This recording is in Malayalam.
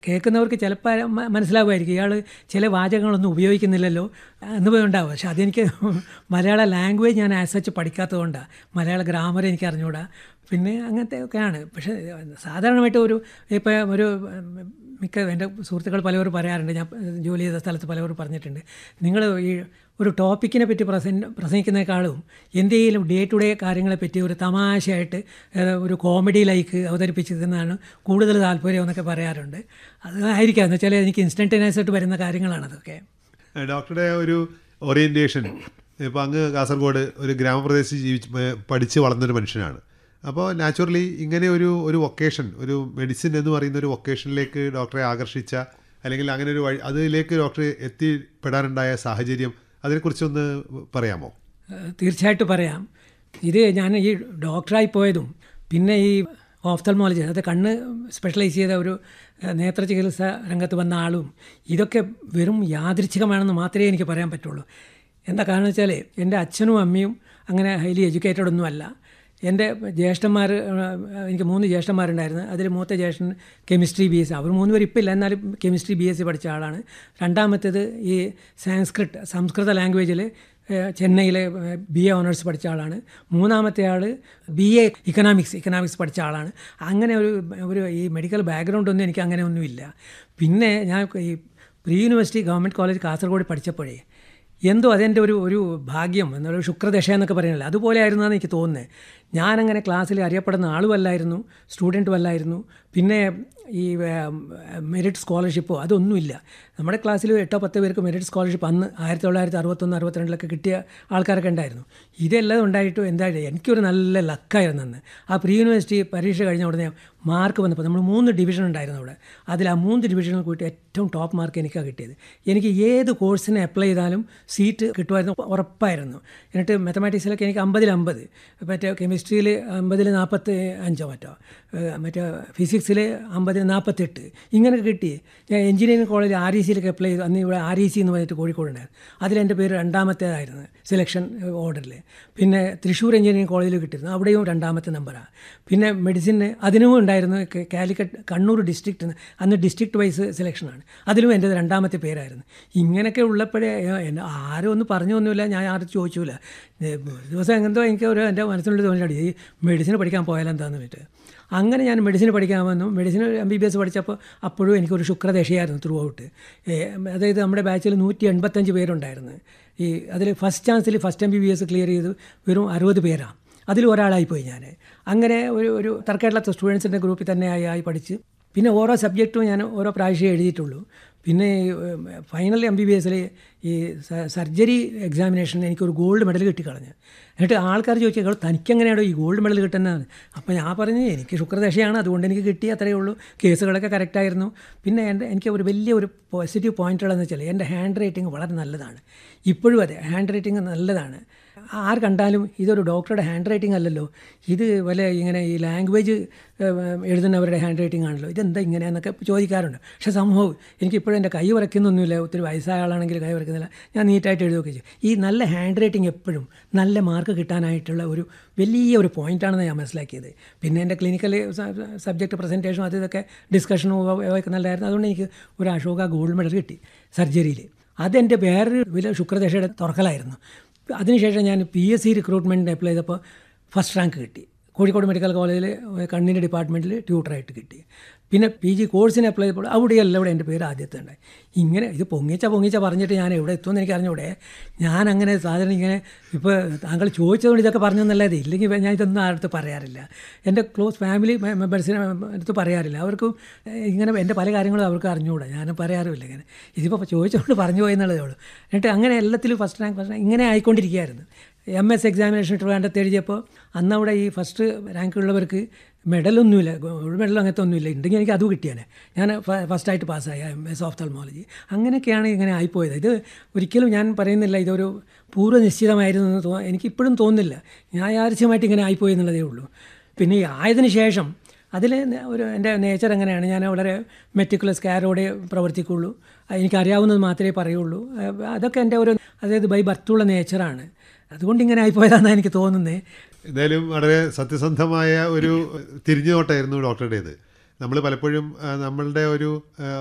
കേൾക്കുന്നവർക്ക് ചിലപ്പോൾ മ- മനസ്സിലാവുമായിരിക്കും ഇയാൾ ചില വാചകങ്ങളൊന്നും ഉപയോഗിക്കുന്നില്ലല്ലോ എന്ന് ഉണ്ടാവും പക്ഷെ അതെനിക്ക് മലയാള ലാംഗ്വേജ് ഞാൻ ആസ് സച്ച് പഠിക്കാത്തതുകൊണ്ടാണ് മലയാള ഗ്രാമർ എനിക്ക് അറിഞ്ഞുകൂടാ പിന്നെ അങ്ങനത്തെ ഒക്കെയാണ് പക്ഷേ സാധാരണമായിട്ട് ഒരു ഇപ്പം ഒരു ഉം, മിക്ക എൻ്റെ സുഹൃത്തുക്കൾ പലവരും പറയാറുണ്ട് ഞാൻ ജോലി ചെയ്ത സ്ഥലത്ത് പലവരും പറഞ്ഞിട്ടുണ്ട് നിങ്ങൾ ഈ ഒരു ടോപ്പിക്കിനെ പറ്റി പ്രസൻ പ്രസംഗിക്കുന്നതിനേക്കാളും എന്തെങ്കിലും ഡേ ടു ഡേ കാര്യങ്ങളെ പറ്റി ഒരു തമാശയായിട്ട് ഏഹ്, ഒരു കോമഡി ലൈക്ക് അവതരിപ്പിച്ചിരുന്നതാണ് കൂടുതൽ താല്പര്യം എന്നൊക്കെ പറയാറുണ്ട് അത് ആയിരിക്കാം എന്ന് വെച്ചാൽ എനിക്ക് ഇൻസ്റ്റൻറ്റേനിയസ് ആയിട്ട് വരുന്ന കാര്യങ്ങളാണ് അതൊക്കെ ഏഹ് ഡോക്ടറുടെ ഒരു ഓറിയൻറ്റേഷൻ ഇപ്പോൾ അങ്ങ് കാസർഗോഡ് ഒരു ഗ്രാമപ്രദേശത്ത് ജീവിച്ച് ഏഹ് പഠിച്ച് വളർന്നൊരു മനുഷ്യനാണ് അപ്പോൾ നാച്ചുറലി ഇങ്ങനെ ഒരു ഒരു വൊക്കേഷൻ ഒരു മെഡിസിൻ എന്ന് പറയുന്ന ഒരു വൊക്കേഷനിലേക്ക് ഡോക്ടറെ ആകർഷിച്ച അല്ലെങ്കിൽ അങ്ങനെ ഒരു വഴി അതിലേക്ക് ഡോക്ടർ എത്തിപ്പെടാനുണ്ടായ സാഹചര്യം അതിനെക്കുറിച്ചൊന്ന് പറയാമോ ഏഹ് തീർച്ചയായിട്ടും പറയാം ഇത് ഞാൻ ഈ ഡോക്ടറായി പോയതും പിന്നെ ഈ ഓഫ്തൽമോളജി അതായത് കണ്ണ് സ്പെഷ്യലൈസ് ചെയ്ത ഒരു ഏഹ് നേത്ര ചികിത്സ രംഗത്ത് വന്ന ആളും ഇതൊക്കെ വെറും യാദൃച്ഛികമാണെന്ന് മാത്രമേ എനിക്ക് പറയാൻ പറ്റുള്ളൂ എന്താ കാരണം വെച്ചാൽ എൻ്റെ അച്ഛനും അമ്മയും അങ്ങനെ ഹൈലി എഡ്യൂക്കേറ്റഡ് ഒന്നുമല്ല എൻ്റെ ജ്യേഷ്ഠന്മാർ എനിക്ക് മൂന്ന് ജ്യേഷ്ഠന്മാരുണ്ടായിരുന്നു അതിൽ മൂത്ത ജ്യേഷ്ഠൻ കെമിസ്ട്രി ബി എസ് അവർ മൂന്ന് പേര് ഇപ്പോൾ ഇല്ല എന്നാലും കെമിസ്ട്രി ബി എസ് സി പഠിച്ച ആളാണ് രണ്ടാമത്തേത് ഈ സാൻസ്ക്രിറ്റ് സംസ്കൃത ലാംഗ്വേജിൽ ചെന്നൈയിലെ ബി എ ഓണേഴ്സ് പഠിച്ച ആളാണ് മൂന്നാമത്തെ ആൾ ബി എ ഇക്കണോമിക്സ് ഇക്കണോമിക്സ് പഠിച്ച ആളാണ് അങ്ങനെ ഒരു ഒരു ഈ മെഡിക്കൽ ബാക്ക്ഗ്രൗണ്ട് ഒന്നും എനിക്ക് അങ്ങനെ ഒന്നുമില്ല പിന്നെ ഞാൻ ഈ pre university government college Kasaragod പഠിച്ചപ്പോഴേ എന്തോ അതെൻ്റെ ഒരു ഒരു ഭാഗ്യം എന്നൊരു ശുക്രദശ എന്നൊക്കെ പറയുന്നില്ല അതുപോലെ ആയിരുന്നു എന്ന് എനിക്ക് തോന്നുന്നത് ഞാനങ്ങനെ ക്ലാസ്സിൽ അറിയപ്പെടുന്ന ആളുമല്ലായിരുന്നു സ്റ്റുഡൻറ്റും അല്ലായിരുന്നു പിന്നെ ഈ മെറിറ്റ് സ്കോളർഷിപ്പോ അതൊന്നുമില്ല നമ്മുടെ ക്ലാസ്സിൽ എട്ടോ പത്തോ പേർക്ക് മെറിറ്റ് സ്കോളർഷിപ്പ് അന്ന് ആയിരത്തി തൊള്ളായിരത്തി അറുപത്തൊന്ന് അറുപത്തിരണ്ടിലൊക്കെ കിട്ടിയ ആൾക്കാരൊക്കെ ഉണ്ടായിരുന്നു ഇതെല്ലാം ഉണ്ടായിട്ടും എന്തായാലും എനിക്കൊരു നല്ല ലക്കായിരുന്നു അന്ന് ആ പ്രീ യൂണിവേഴ്സിറ്റി പരീക്ഷ കഴിഞ്ഞ ഉടനെ മാർക്ക് വന്നപ്പോൾ നമ്മൾ മൂന്ന് ഡിവിഷൻ ഉണ്ടായിരുന്നു അവിടെ അതിൽ ആ മൂന്ന് ഡിവിഷനിൽ കൂട്ടി ഏറ്റവും ടോപ്പ് മാർക്ക് എനിക്കാണ് കിട്ടിയത് എനിക്ക് ഏത് കോഴ്സിന് അപ്ലൈ ചെയ്താലും സീറ്റ് കിട്ടുമായിരുന്നു ഉറപ്പായിരുന്നു എന്നിട്ട് മാത്തമാറ്റിക്സിലൊക്കെ എനിക്ക് അമ്പതിൽ അമ്പത് മറ്റേ കെമിസ്ട്രിയിൽ അമ്പതിൽ നാൽപ്പത്തി അഞ്ചോ മറ്റോ ഏഹ് മറ്റേ ഫിസിക്സിൽ അമ്പതിൽ നാൽപ്പത്തെട്ട് ഇങ്ങനെയൊക്കെ കിട്ടി ഞാൻ എഞ്ചിനീയറിംഗ് കോളേജ് ആർ ഇ സിയിലൊക്കെ അപ്ലൈ ചെയ്തു അന്ന് ഇവിടെ ആർ ഇ സി എന്ന് പറഞ്ഞിട്ട് കോഴിക്കോടുണ്ടായിരുന്നു അതിലെൻ്റെ പേര് രണ്ടാമത്തേതായിരുന്നു സെലക്ഷൻ ഓർഡറിൽ പിന്നെ തൃശ്ശൂർ എഞ്ചിനീയറിംഗ് കോളേജിൽ കിട്ടിയിരുന്നു അവിടെയും രണ്ടാമത്തെ നമ്പറാണ് പിന്നെ മെഡിസിന് അതിനും ഉണ്ടായിരുന്നു ക- കാലിക്കറ്റ് കണ്ണൂർ ഡിസ്ട്രിക്റ്റ് അന്ന് ഡിസ്ട്രിക്ട് വൈസ് സെലക്ഷനാണ് അതിലും എൻ്റെ രണ്ടാമത്തെ പേരായിരുന്നു ഇങ്ങനെയൊക്കെ ഉള്ളപ്പോഴേ ഏഹ്, എന്നെ ആരും ഒന്നും പറഞ്ഞൊന്നുമില്ല ഞാൻ ആരും ചോദിച്ചില്ല ദിവസം എന്തോ എനിക്ക് ഒരു എൻ്റെ മനസ്സിനുള്ളിൽ തോന്നിയാണ് ഈ മെഡിസിൻ പഠിക്കാൻ പോയാലും എന്താണെന്ന് വെച്ചിട്ട് അങ്ങനെ ഞാൻ മെഡിസിൻ പഠിക്കാൻ വന്നു medicine M B B S പഠിച്ചപ്പോൾ അപ്പോഴും എനിക്കൊരു ശുക്രദശയായിരുന്നു ത്രൂ ഔട്ട് അതായത് നമ്മുടെ ബാച്ചിൽ നൂറ്റി എൺപത്തഞ്ച് പേരുണ്ടായിരുന്നു ഈ അതിൽ ഫസ്റ്റ് ചാൻസിൽ first M B B S clear ചെയ്ത് വെറും അറുപത് പേരാണ് അതിൽ ഒരാളായിപ്പോയി ഞാൻ അങ്ങനെ ഒരു ഒരു തർക്കേട്ടിലത്തെ സ്റ്റുഡൻസിൻ്റെ ഗ്രൂപ്പിൽ തന്നെ ആയി ആയി പഠിച്ച് പിന്നെ ഓരോ സബ്ജക്റ്റും ഞാൻ ഓരോ പ്രാവശ്യം എഴുതിയിട്ടുള്ളൂ പിന്നെ ഫൈനൽ എം ബി ബി എസിൽ ഈ സ- സർജറി എക്സാമിനേഷന് എനിക്കൊരു ഗോൾഡ് മെഡൽ കിട്ടിക്കളഞ്ഞു എന്നിട്ട് ആൾക്കാർ ചോദിച്ചു "എടോ, തനിക്കെങ്ങനെയാണോ ഈ ഗോൾഡ് മെഡൽ കിട്ടുന്നതെന്ന് അപ്പോൾ ഞാൻ പറഞ്ഞു എനിക്ക് ശുക്രദശയാണ് അതുകൊണ്ട് എനിക്ക് കിട്ടി അത്രയേ ഉള്ളൂ കേസുകളൊക്കെ കറക്റ്റായിരുന്നു പിന്നെ എൻ്റെ എനിക്ക് ഒരു വലിയ ഒരു പോസിറ്റീവ് പോയിന്റുകളെന്ന് വെച്ചാൽ എൻ്റെ ഹാൻഡ് റൈറ്റിംഗ് വളരെ നല്ലതാണ് ഇപ്പോഴും അതെ ഹാൻഡ് റൈറ്റിംഗ് നല്ലതാണ് ആർ കണ്ടാലും ഇതൊരു ഡോക്ടറുടെ ഹാൻഡ് റൈറ്റിംഗ് അല്ലല്ലോ ഇത് വല്ല ഇങ്ങനെ ഈ ലാംഗ്വേജ് എഴുതുന്നവരുടെ ഹാൻഡ് റൈറ്റിംഗ് ആണല്ലോ ഇതെന്താ ഇങ്ങനെയെന്നൊക്കെ ചോദിക്കാറുണ്ട് പക്ഷേ സംഭവം എനിക്കിപ്പോഴും എൻ്റെ കൈ വരയ്ക്കുന്നൊന്നുമില്ല ഒത്തിരി വയസ്സായ ആളാണെങ്കിൽ കൈ വരയ്ക്കുന്നില്ല ഞാൻ നീറ്റായിട്ട് എഴുതുകയൊക്കെ ചെയ്യും ഈ നല്ല ഹാൻഡ് റൈറ്റിംഗ് എപ്പോഴും നല്ല മാർക്ക് കിട്ടാനായിട്ടുള്ള ഒരു വലിയ ഒരു പോയിൻ്റാണെന്ന് ഞാൻ മനസ്സിലാക്കിയത് പിന്നെ എൻ്റെ ക്ലിനിക്കൽ സബ്ജക്റ്റ് പ്രസൻറ്റേഷനും അത് ഇതൊക്കെ ഡിസ്കഷനും ഒക്കെ നല്ലതായിരുന്നു അതുകൊണ്ട് എനിക്ക് ഒരു അശോക ഗോൾഡ് മെഡൽ കിട്ടി സർജറിയിൽ അതെൻ്റെ വേറൊരു വലിയ ശുക്രദശയുടെ തുറക്കലായിരുന്നു അതിനുശേഷം ഞാൻ പി എസ് സി റിക്രൂട്ട്മെൻറ്റിന് അപ്ലൈ ചെയ്തപ്പോൾ ഫസ്റ്റ് റാങ്ക് കിട്ടി കോഴിക്കോട് മെഡിക്കൽ കോളേജിൽ കണ്ണിൻ്റെ ഡിപ്പാർട്ട്മെൻറ്റിൽ ട്യൂട്ടറായിട്ട് കിട്ടി പിന്നെ പി ജി കോഴ്സിന് അപ്ലൈ ചെയ്തപ്പോൾ അവിടെയല്ല ഇവിടെ എൻ്റെ പേര് ആദ്യത്തെ ഉണ്ടായി ഇങ്ങനെ ഇത് പൊങ്ങിച്ച പൊങ്ങിച്ച പറഞ്ഞിട്ട് ഞാൻ എവിടെ എത്തുമെന്ന് എനിക്ക് അറിഞ്ഞൂടെ ഞാൻ അങ്ങനെ സാധാരണ ഇങ്ങനെ ഇപ്പോൾ താങ്കൾ ചോദിച്ചതുകൊണ്ട് ഇതൊക്കെ പറഞ്ഞു എന്നല്ലാതെ ഇല്ലെങ്കിൽ ഞാൻ ഇതൊന്നും ആരുടെ പറയാറില്ല എൻ്റെ ക്ലോസ് ഫാമിലി മെമ്പേഴ്സിനെ അടുത്ത് പറയാറില്ല അവർക്കും ഏഹ്, ഇങ്ങനെ എൻ്റെ പല കാര്യങ്ങളും അവർക്ക് അറിഞ്ഞുകൂടാ ഞാൻ പറയാറുമില്ല ഇങ്ങനെ ഇതിപ്പോൾ ചോദിച്ചുകൊണ്ട് പറഞ്ഞു പോയെന്നുള്ളതേ ഉള്ളൂ എന്നിട്ട് അങ്ങനെ എല്ലാത്തിലും ഫസ്റ്റ് റാങ്ക് ഫസ്റ്റ് റാങ്ക് ഇങ്ങനെ ആയിക്കൊണ്ടിരിക്കുകയായിരുന്നു എം എസ് എക്സാമിനേഷൻ ട്രിവാൻഡ്രത്ത് എഴുതിയപ്പോൾ അന്ന് അവിടെ ഈ ഫസ്റ്റ് റാങ്ക് ഉള്ളവർക്ക് മെഡലൊന്നുമില്ല ഗോൾഡ് മെഡൽ അങ്ങനത്തെ ഒന്നുമില്ല ഉണ്ടെങ്കിൽ എനിക്ക് അതും കിട്ടിയാനെ ഞാൻ ഫ- ഫസ്റ്റായിട്ട് പാസ്സായി എം എസ് ഓഫ്തൽമോളജി അങ്ങനെയൊക്കെയാണ് ഇങ്ങനെ ആയിപ്പോയത് ഇത് ഒരിക്കലും ഞാൻ പറയുന്നില്ല ഇതൊരു പൂർവ്വനിശ്ചിതമായിരുന്നു എന്ന് തോ എനിക്കിപ്പോഴും തോന്നുന്നില്ല ന്യായാർച്യമായിട്ട് ഇങ്ങനെ ആയിപ്പോയി എന്നുള്ളതേ ഉള്ളൂ പിന്നെ ഈ ആയതിനു ശേഷം അതിൽ ഒരു എൻ്റെ നേച്ചർ എങ്ങനെയാണ് ഞാൻ വളരെ മെറ്റിക്കുലസ് കെയറോടെ പ്രവർത്തിക്കുള്ളൂ എനിക്കറിയാവുന്നത് മാത്രമേ പറയുള്ളൂ അഹ് അതൊക്കെ എൻ്റെ ഒരു അതായത് ബൈ ബർത്തുള്ള നേച്ചറാണ് അതുകൊണ്ട് ഇങ്ങനെ ആയിപ്പോയതാണെന്നാണ് എനിക്ക് തോന്നുന്നത് എന്തായാലും വളരെ സത്യസന്ധമായ ഒരു തിരിഞ്ഞുനോട്ടായിരുന്നു ഡോക്ടറുടേത് നമ്മൾ പലപ്പോഴും ആ, നമ്മളുടെ ഒരു ആ,